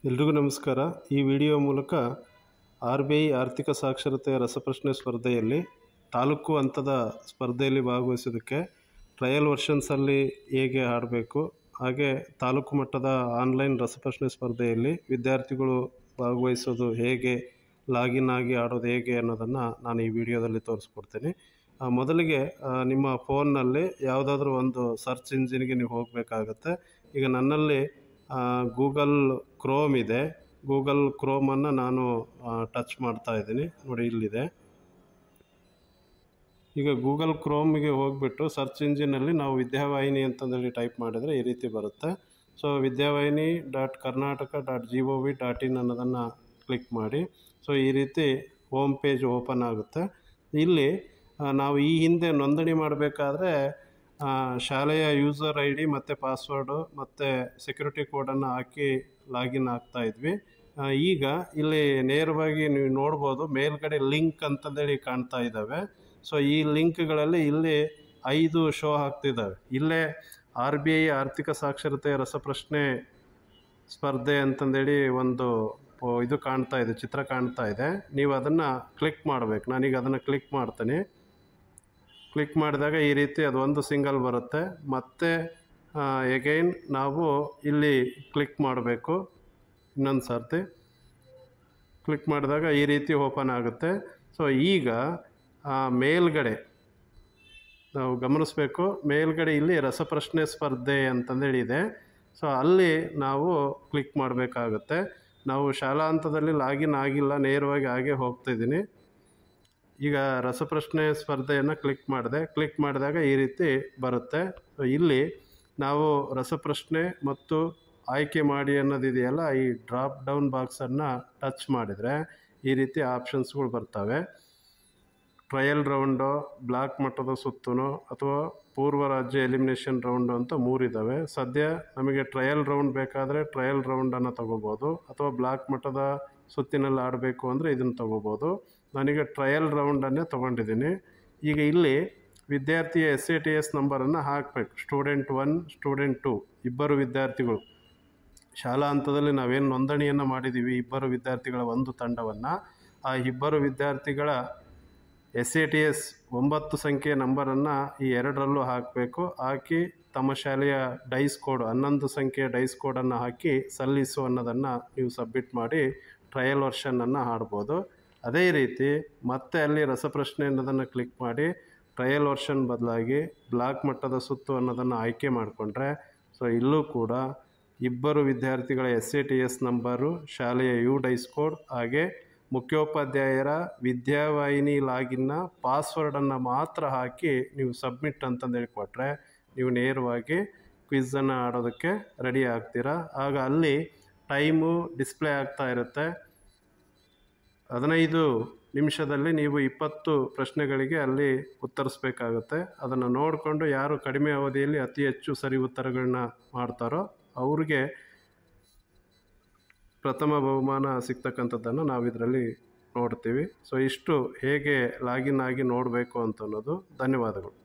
ಎಲ್ರಿಗೂ ನಮಸ್ಕಾರ ಈ ವಿಡಿಯೋ ಮೂಲಕ ಆರ್ ಬಿ ಐ ಆರ್ಥಿಕ ಸಾಕ್ಷರತೆಯ ರಸಪ್ರಶ್ನೆ ಸ್ಪರ್ಧೆಯಲ್ಲಿ ತಾಲೂಕು ಹಂತದ ಸ್ಪರ್ಧೆಯಲ್ಲಿ ಭಾಗವಹಿಸೋದಕ್ಕೆ ಟ್ರಯಲ್ ವರ್ಷನ್ಸಲ್ಲಿ ಹೇಗೆ ಆಡಬೇಕು ಹಾಗೆ ತಾಲೂಕು ಮಟ್ಟದ ಆನ್ಲೈನ್ ರಸಪ್ರಶ್ನೆ ಸ್ಪರ್ಧೆಯಲ್ಲಿ ವಿದ್ಯಾರ್ಥಿಗಳು ಭಾಗವಹಿಸೋದು ಹೇಗೆ ಲಾಗಿನ್ ಆಗಿ ಆಡೋದು ಹೇಗೆ ಅನ್ನೋದನ್ನು ನಾನು ಈ ವಿಡಿಯೋದಲ್ಲಿ ತೋರಿಸ್ಕೊಡ್ತೀನಿ ಆ, ಮೊದಲಿಗೆ ಆ, ನಿಮ್ಮ ಫೋನ್ನಲ್ಲಿ ಯಾವುದಾದ್ರೂ ಒಂದು ಸರ್ಚ್ ಇಂಜಿನ್ಗೆ ನೀವು ಹೋಗಬೇಕಾಗತ್ತೆ ಈಗ ನನ್ನಲ್ಲಿ ಗೂಗಲ್ ಕ್ರೋಮ್ ಇದೆ ಗೂಗಲ್ ಕ್ರೋಮನ್ನು ನಾನು ಟಚ್ ಮಾಡ್ತಾ ಇದ್ದೀನಿ ನೋಡಿ ಇಲ್ಲಿದೆ ಈಗ ಗೂಗಲ್ ಕ್ರೋಮಿಗೆ ಹೋಗಿಬಿಟ್ಟು ಸರ್ಚ್ ಇಂಜಿನಲ್ಲಿ ನಾವು ವಿದ್ಯಾವಾಹಿನಿ ಅಂತಂದೇಳಿ ಟೈಪ್ ಮಾಡಿದರೆ ಈ ರೀತಿ ಬರುತ್ತೆ so Vidyavahini dot Karnataka dot G O V dot in ಅನ್ನೋದನ್ನು ಕ್ಲಿಕ್ ಮಾಡಿ ಸೊ ಈ ರೀತಿ ಹೋಮ್ ಪೇಜ್ ಓಪನ್ ಆಗುತ್ತೆ ಇಲ್ಲಿ ಆ, ನಾವು ಈ ಹಿಂದೆ ನೋಂದಣಿ ಮಾಡಬೇಕಾದ್ರೆ ಶಾಲೆಯ ಯೂಸರ್ ಐ ಡಿ ಮತ್ತು ಪಾಸ್ವರ್ಡು ಮತ್ತು ಸೆಕ್ಯೂರಿಟಿ ಕೋಡನ್ನು ಹಾಕಿ ಲಾಗಿನ್ ಆಗ್ತಾ ಇದ್ವಿ ಆ, ಈಗ ಇಲ್ಲಿ ನೇರವಾಗಿ ನೀವು ನೋಡ್ಬೋದು ಮೇಲ್ಗಡೆ ಲಿಂಕ್ ಅಂತಂದೇಳಿ ಕಾಣ್ತಾ ಇದ್ದಾವೆ ಸೊ ಈ ಲಿಂಕ್ಗಳಲ್ಲಿ ಇಲ್ಲಿ ಐದು ಶೋ ಆಗ್ತಿದ್ದಾವೆ ಇಲ್ಲೇ ಆರ್ ಬಿ ಐ ಆರ್ಥಿಕ ಸಾಕ್ಷರತೆ ರಸಪ್ರಶ್ನೆ ಸ್ಪರ್ಧೆ ಅಂತಂದೇಳಿ ಒಂದು ಪೊ- ಇದು ಕಾಣ್ತಾ ಇದೆ ಚಿತ್ರ ಕಾಣ್ತಾ ಇದೆ ನೀವು ಅದನ್ನು ಕ್ಲಿಕ್ ಮಾಡಬೇಕು ನಾನೀಗ ಅದನ್ನು ಕ್ಲಿಕ್ ಮಾಡ್ತೀನಿ ಕ್ಲಿಕ್ ಮಾಡಿದಾಗ ಈ ರೀತಿ ಅದು ಒಂದು ಸಿಂಗಲ್ ಬರುತ್ತೆ ಮತ್ತೆ ಎಗೈನ್ ನಾವು ಇಲ್ಲಿ ಕ್ಲಿಕ್ ಮಾಡಬೇಕು ಇನ್ನೊಂದು ಸರ್ತಿ ಕ್ಲಿಕ್ ಮಾಡಿದಾಗ ಈ ರೀತಿ ಓಪನ್ ಆಗುತ್ತೆ ಸೊ ಈಗ ಆ, ಮೇಲ್ಗಡೆ ನಾವು ಗಮನಿಸಬೇಕು ಮೇಲ್ಗಡೆ ಇಲ್ಲಿ ರಸಪ್ರಶ್ನೆ ಸ್ಪರ್ಧೆ ಅಂತಂದೇಳಿ ಇದೆ ಸೊ ಅಲ್ಲಿ ನಾವು ಕ್ಲಿಕ್ ಮಾಡಬೇಕಾಗುತ್ತೆ ನಾವು ಶಾಲಾ ಹಂತದಲ್ಲಿ ಲಾಗಿನ್ ಆಗಿಲ್ಲ ನೇರವಾಗಿ ಹಾಗೆ ಹೋಗ್ತಿದ್ದೀನಿ ಈಗ ರಸಪ್ರಶ್ನೆ ಸ್ಪರ್ಧೆಯನ್ನು ಕ್ಲಿಕ್ ಮಾಡಿದೆ ಕ್ಲಿಕ್ ಮಾಡಿದಾಗ ಈ ರೀತಿ ಬರುತ್ತೆ ಸೊ ಇಲ್ಲಿ ನಾವು ರಸಪ್ರಶ್ನೆ ಮತ್ತು ಆಯ್ಕೆ ಮಾಡಿ ಅನ್ನೋದಿದೆಯಲ್ಲ ಈ ಡ್ರಾಪ್ ಡೌನ್ ಬಾಕ್ಸನ್ನು ಟಚ್ ಮಾಡಿದರೆ ಈ ರೀತಿ ಆಪ್ಷನ್ಸ್ಗಳು ಬರ್ತವೆ ಟ್ರಯಲ್ ರೌಂಡು ಬ್ಲಾಕ್ ಮಟ್ಟದ ಸುತ್ತುನು ಅಥವಾ ಪೂರ್ವ ರಾಜ್ಯ ಎಲಿಮಿನೇಷನ್ ರೌಂಡು ಅಂತ ಮೂರಿದ್ದಾವೆ ಸದ್ಯ ನಮಗೆ ಟ್ರಯಲ್ ರೌಂಡ್ ಬೇಕಾದರೆ ಟ್ರಯಲ್ ರೌಂಡನ್ನು ತಗೋಬೋದು ಅಥವಾ ಬ್ಲಾಕ್ ಮಟ್ಟದ ಸುತ್ತಿನಲ್ಲಿ ಆಡಬೇಕು ಅಂದರೆ ಇದನ್ನು ತಗೋಬೋದು ನನಗೆ ಟ್ರಯಲ್ ರೌಂಡನ್ನೇ ತೊಗೊಂಡಿದ್ದೀನಿ ಈಗ ಇಲ್ಲಿ ವಿದ್ಯಾರ್ಥಿಯ ಎಸ್ ಎ ಟಿ ಎಸ್ ನಂಬರನ್ನು ಹಾಕಬೇಕು ಸ್ಟೂಡೆಂಟ್ ಒನ್ ಸ್ಟೂಡೆಂಟ್ ಟು ಇಬ್ಬರು ವಿದ್ಯಾರ್ಥಿಗಳು ಶಾಲಾ ಹಂತದಲ್ಲಿ ನಾವೇನು ನೋಂದಣಿಯನ್ನು ಮಾಡಿದ್ದೀವಿ ಇಬ್ಬರು ವಿದ್ಯಾರ್ಥಿಗಳ ಒಂದು ತಂಡವನ್ನು ಆ ಇಬ್ಬರು ವಿದ್ಯಾರ್ಥಿಗಳ ಎಸ್ ಎ ಟಿ ಎಸ್ ಒಂಬತ್ತು ಸಂಖ್ಯೆಯ ನಂಬರನ್ನು ಈ ಎರಡರಲ್ಲೂ ಹಾಕಬೇಕು ಹಾಕಿ ತಮ್ಮ ಶಾಲೆಯ ಡೈಸ್ ಕೋಡ್ ಹನ್ನೊಂದು ಸಂಖ್ಯೆಯ ಡೈಸ್ ಕೋಡನ್ನು ಹಾಕಿ ಸಲ್ಲಿಸು ಅನ್ನೋದನ್ನು ನೀವು ಸಬ್ಮಿಟ್ ಮಾಡಿ ಟ್ರಯಲ್ ವರ್ಷನನ್ನು ಆಡ್ಬೋದು ಅದೇ ರೀತಿ ಮತ್ತೆ ಅಲ್ಲಿ ರಸಪ್ರಶ್ನೆ ಅನ್ನೋದನ್ನು ಕ್ಲಿಕ್ ಮಾಡಿ ಟ್ರಯಲ್ ವರ್ಷನ್ ಬದಲಾಗಿ ಬ್ಲಾಕ್ ಮಟ್ಟದ ಸುತ್ತು ಅನ್ನೋದನ್ನು ಆಯ್ಕೆ ಮಾಡಿಕೊಂಡ್ರೆ ಸೊ ಇಲ್ಲೂ ಕೂಡ ಇಬ್ಬರು ವಿದ್ಯಾರ್ಥಿಗಳ S A T S number ಶಾಲೆಯ ಯು ಡೈಸ್ ಕೋಡ್ ಹಾಗೆ ಮುಖ್ಯೋಪಾಧ್ಯಾಯರ ವಿದ್ಯಾವಾಹಿನಿ ಲಾಗಿನ್ನ ಪಾಸ್ವರ್ಡನ್ನು ಮಾತ್ರ ಹಾಕಿ ನೀವು ಸಬ್ಮಿಟ್ ಅಂತಂದೇಳಿ ಕೊಟ್ಟರೆ ನೀವು ನೇರವಾಗಿ ಕ್ವಿಝನ್ನು ಆಡೋದಕ್ಕೆ ರೆಡಿ ಆಗ್ತೀರಾ ಆಗ ಅಲ್ಲಿ ಟೈಮು ಡಿಸ್ಪ್ಲೇ ಆಗ್ತಾ ಇರುತ್ತೆ ಹದಿನೈದು ನಿಮಿಷದಲ್ಲಿ ನೀವು ಇಪ್ಪತ್ತು ಪ್ರಶ್ನೆಗಳಿಗೆ ಅಲ್ಲಿ ಉತ್ತರಿಸ್ಬೇಕಾಗುತ್ತೆ ಅದನ್ನು ನೋಡಿಕೊಂಡು ಯಾರು ಕಡಿಮೆ ಅವಧಿಯಲ್ಲಿ ಅತಿ ಹೆಚ್ಚು ಸರಿ ಉತ್ತರಗಳನ್ನ ಮಾಡ್ತಾರೋ ಅವ್ರಿಗೆ ಪ್ರಥಮ ಬಹುಮಾನ ಸಿಗ್ತಕ್ಕಂಥದ್ದನ್ನು ನಾವು ಇದರಲ್ಲಿ ನೋಡ್ತೀವಿ ಸೊ ಇಷ್ಟು ಹೇಗೆ ಲಾಗಿನ್ ಆಗಿ ನೋಡಬೇಕು ಅಂತ ಅನ್ನೋದು ಧನ್ಯವಾದಗಳು